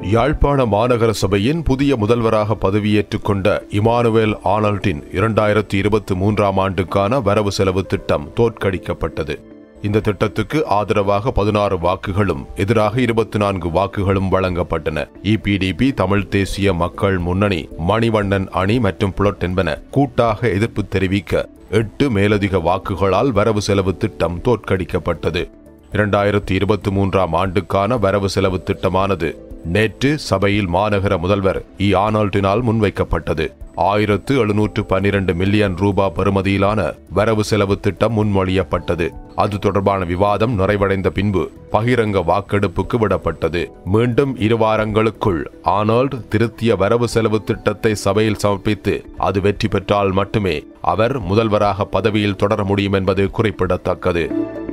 யாழ்ப்பாண மாநகர சபையின் புதிய முதல்வராக பதவியேற்றுக் கொண்ட இமானுவேல் ஆனல்டின் இரண்டாயிரத்தி இருபத்தி மூன்றாம் ஆண்டுக்கான வரவு செலவு திட்டம் தோற்கடிக்கப்பட்டது இந்த திட்டத்துக்கு ஆதரவாக பதினாறு வாக்குகளும் எதிராக இருபத்தி நான்கு வாக்குகளும் வழங்கப்பட்டன இபிடிபி தமிழ் தேசிய மக்கள் முன்னணி மணிவண்ணன் அணி மற்றும் புலட் என்பன கூட்டாக எதிர்ப்பு தெரிவிக்க எட்டு மேலதிக வாக்குகளால் வரவு செலவு திட்டம் தோற்கடிக்கப்பட்டது இரண்டாயிரத்தி இருபத்தி மூன்றாம் ஆண்டுக்கான வரவு செலவு திட்டமானது நேற்று சபையில் மாநகர முதல்வர் இ ஆனால்டினால் முன்வைக்கப்பட்டது ஆயிரத்து எழுநூற்று பன்னிரண்டு மில்லியன் ரூபா பெறுமதியிலான வரவு செலவு திட்டம் முன்மொழியப்பட்டது அது தொடர்பான விவாதம் நிறைவடைந்த பின்பு பகிரங்க வாக்கெடுப்புக்கு விடப்பட்டது மீண்டும் இரு வாரங்களுக்குள் ஆனால்ட் திருத்திய வரவு செலவு திட்டத்தை சபையில் சமர்ப்பித்து அது வெற்றி பெற்றால் மட்டுமே அவர் முதல்வராக பதவியில் தொடர முடியும் என்பது குறிப்பிடத்தக்கது